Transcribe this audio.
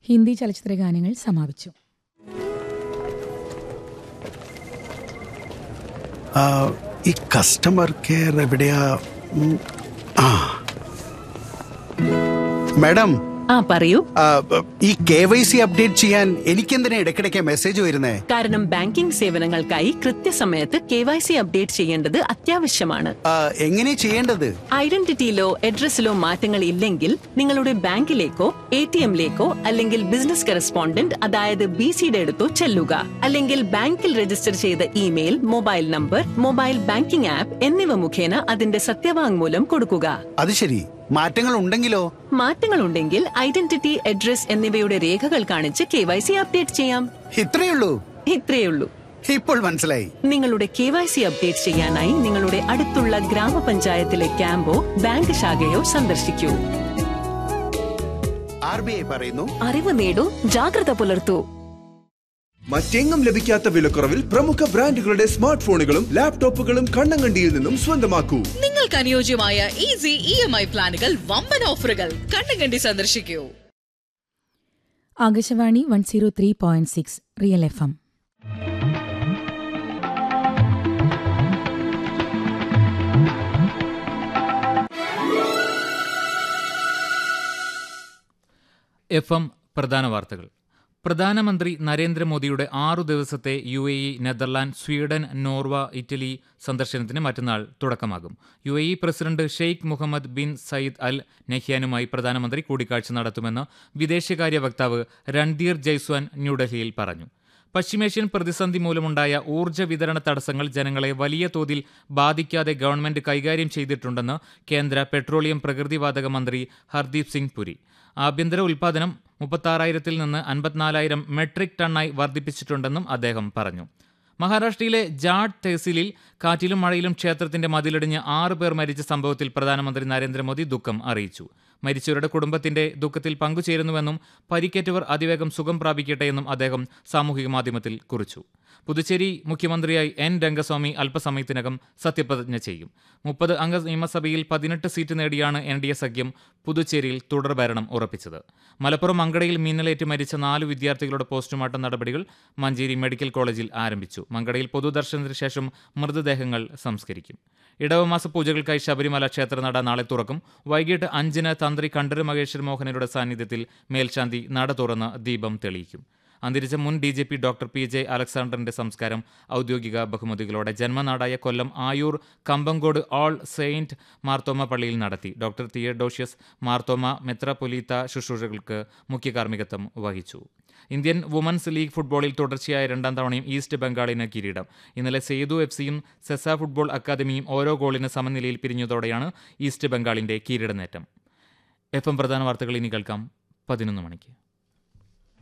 ഹിന്ദി ചലച്ചിത്ര ഗാനങ്ങൾ സമാപിച്ചു ആ, ഈ കസ്റ്റമർ കെയർ എവിടെയാ ഉം, ആ മാഡം ആ പറയൂ ആ, ഈ കെ വൈ സി അപ്ഡേറ്റ് ചെയ്യാൻ എനിക്കെന്തിനാ ഇടയ്ക്കിടയ്ക്ക് മെസ്സേജ് വരുന്നേ കാരണം ബാങ്കിംഗ് സേവനങ്ങൾക്കായി കൃത്യസമയത്ത് കെ വൈ സി അപ്ഡേറ്റ് ചെയ്യേണ്ടത് അത്യാവശ്യമാണ് ആ, എങ്ങനെ ചെയ്യേണ്ടത് ഐഡന്റിറ്റിയിലോ അഡ്രസ്സിലോ മാറ്റങ്ങൾ ഇല്ലെങ്കിൽ നിങ്ങളുടെ ബാങ്കിലേക്കോ എ ടി എമ്മിലേക്കോ അല്ലെങ്കിൽ ബിസിനസ് കറസ്പോണ്ടന്റ് അതായത് ബി സിയുടെ അടുത്തോ ചെല്ലുക അല്ലെങ്കിൽ ബാങ്കിൽ രജിസ്റ്റർ ചെയ്ത email mobile number mobile banking app എന്നിവ മുഖേന അതിന്റെ സത്യവാങ്മൂലം കൊടുക്കുക അത് ശരി മാറ്റങ്ങൾ ഉണ്ടെങ്കിലോ മാറ്റങ്ങൾ ഉണ്ടെങ്കിൽ ഐഡന്റിറ്റി അഡ്രസ് എന്നിവയുടെ രേഖകൾ കാണിച്ച് കെ വൈ സി അപ്ഡേറ്റ് ചെയ്യാം ഇത്രയുള്ളൂ ഇത്രയുള്ളൂ ഇപ്പോൾ മനസ്സിലായി നിങ്ങളുടെ കെ വൈ സി അപ്ഡേറ്റ് ചെയ്യാനായി നിങ്ങളുടെ അടുത്തുള്ള ഗ്രാമപഞ്ചായത്തിലെ ക്യാമ്പോ ബാങ്ക് ശാഖയോ സന്ദർശിക്കൂ ആർ ബി ഐ പറയുന്നു അറിവ് നേടൂ ജാഗ്രത പുലർത്തൂ മറ്റെങ്ങും ലഭിക്കാത്ത വിലക്കുറവിൽ പ്രമുഖ ബ്രാൻഡുകളുടെ സ്മാർട്ട് ഫോണുകളും ലാപ്ടോപ്പുകളും കണ്ണങ്കണ്ടിയിൽ നിന്നും സ്വന്തമാക്കൂ നിങ്ങൾക്ക് അനുയോജ്യമായ ഈസി ഇ എം ഐ പ്ലാനുകൾ വമ്പൻ ഓഫറുകൾ കണ്ണുകണ്ടി സന്ദർശിക്കൂ Akashvani one zero three point six real F M F M പ്രധാന വാർത്തകൾ പ്രധാനമന്ത്രി നരേന്ദ്രമോദിയുടെ ആറു ദിവസത്തെ U A E Netherland Sweden Norway Italy സന്ദർശനത്തിന് മറ്റന്നാൾ തുടക്കമാകും U A E president Sheikh Mohammed bin Zayed Al നെഹ്യാനുമായി പ്രധാനമന്ത്രി കൂടിക്കാഴ്ച നടത്തുമെന്ന് വിദേശകാര്യ വക്താവ് രൺധീർ ജയ്സ്വാൻ ന്യൂഡൽഹിയിൽ പറഞ്ഞു പശ്ചിമേഷ്യൻ പ്രതിസന്ധി മൂലമുണ്ടായ ഊർജ്ജ വിതരണ തടസ്സങ്ങൾ ജനങ്ങളെ വലിയ തോതിൽ ബാധിക്കാതെ ഗവൺമെന്റ് കൈകാര്യം ചെയ്തിട്ടുണ്ടെന്ന് കേന്ദ്ര പെട്രോളിയം പ്രകൃതിവാതക മന്ത്രി ഹർദീപ് സിംഗ് പുരി ആഭ്യന്തര ഉൽപ്പാദനം മുപ്പത്താറായിരത്തിൽ നിന്ന് അൻപത്തിനാലായിരം മെട്രിക് ടണ്ണായി വർദ്ധിപ്പിച്ചിട്ടുണ്ടെന്നും അദ്ദേഹം പറഞ്ഞു മഹാരാഷ്ട്രയിലെ ജാഡ് തെഹ്സിലിൽ കാറ്റിലും മഴയിലും ക്ഷേത്രത്തിന്റെ മതിലിടിഞ്ഞ് ആറ് പേർ മരിച്ച സംഭവത്തിൽ പ്രധാനമന്ത്രി നരേന്ദ്രമോദി ദുഃഖം അറിയിച്ചു മരിച്ചവരുടെ കുടുംബത്തിന്റെ ദുഃഖത്തിൽ പങ്കുചേരുന്നുവെന്നും പരിക്കേറ്റവർ അതിവേഗം സുഖം പ്രാപിക്കട്ടെയെന്നും അദ്ദേഹം സാമൂഹിക മാധ്യമത്തിൽ കുറിച്ചു പുതുച്ചേരി മുഖ്യമന്ത്രിയായി എൻ രംഗസ്വാമി അല്പസമയത്തിനകം സത്യപ്രതിജ്ഞ ചെയ്യും മുപ്പത് അംഗ നിയമസഭയിൽ പതിനെട്ട് സീറ്റ് നേടിയാണ് എൻ ഡി എ സഖ്യം പുതുച്ചേരിയിൽ തുടർഭരണം ഉറപ്പിച്ചത് മലപ്പുറം മങ്കടയിൽ മിന്നലേറ്റ് മരിച്ച നാല് വിദ്യാർത്ഥികളുടെ പോസ്റ്റ്മോർട്ടം നടപടികൾ മഞ്ചേരി മെഡിക്കൽ കോളേജിൽ ആരംഭിച്ചു മങ്കടയിൽ പൊതുദർശനത്തിന് ശേഷം മൃതദേഹങ്ങൾ സംസ്കരിക്കും ഇടവമാസ പൂജകൾക്കായി ശബരിമല ക്ഷേത്രനട നാളെ തുറക്കും വൈകിട്ട് അഞ്ചിന് തന്ത്രി കണ്ഠര് മഹേശ്വര മോഹനരുടെ സാന്നിധ്യത്തിൽ മേൽശാന്തി നട തുറന്ന് ദീപം തെളിയിക്കും അന്തരിച്ച മുൻ D G P doctor P J അലക്സാണ്ടറിന്റെ സംസ്കാരം ഔദ്യോഗിക ബഹുമതികളോടെ ജന്മനാടായ കൊല്ലം ആയൂർ കമ്പങ്കോട് ഓൾ സെയിന്റ് മാർത്തോമ പള്ളിയിൽ നടത്തി ഡോക്ടർ തിയഡോഷ്യസ് മാർത്തോമ മെത്രപൊലീത്ത ശുശ്രൂഷകൾക്ക് മുഖ്യ കാർമ്മികത്വം വഹിച്ചു ഇന്ത്യൻ വുമൻസ് ലീഗ് ഫുട്ബോളിൽ തുടർച്ചയായ രണ്ടാം തവണയും ഈസ്റ്റ് ബംഗാളിന് കിരീടം ഇന്നലെ സേതു എഫ് സിയും സെസ ഫുട്ബോൾ അക്കാദമിയും ഓരോ ഗോളിന് സമനിലയിൽ പിരിഞ്ഞതോടെയാണ് ഈസ്റ്റ് ബംഗാളിന്റെ കിരീടനേറ്റം എഫ് എം പ്രധാന വാർത്തകൾ ഇനി കേൾക്കാം പതിനൊന്ന് മണിക്ക്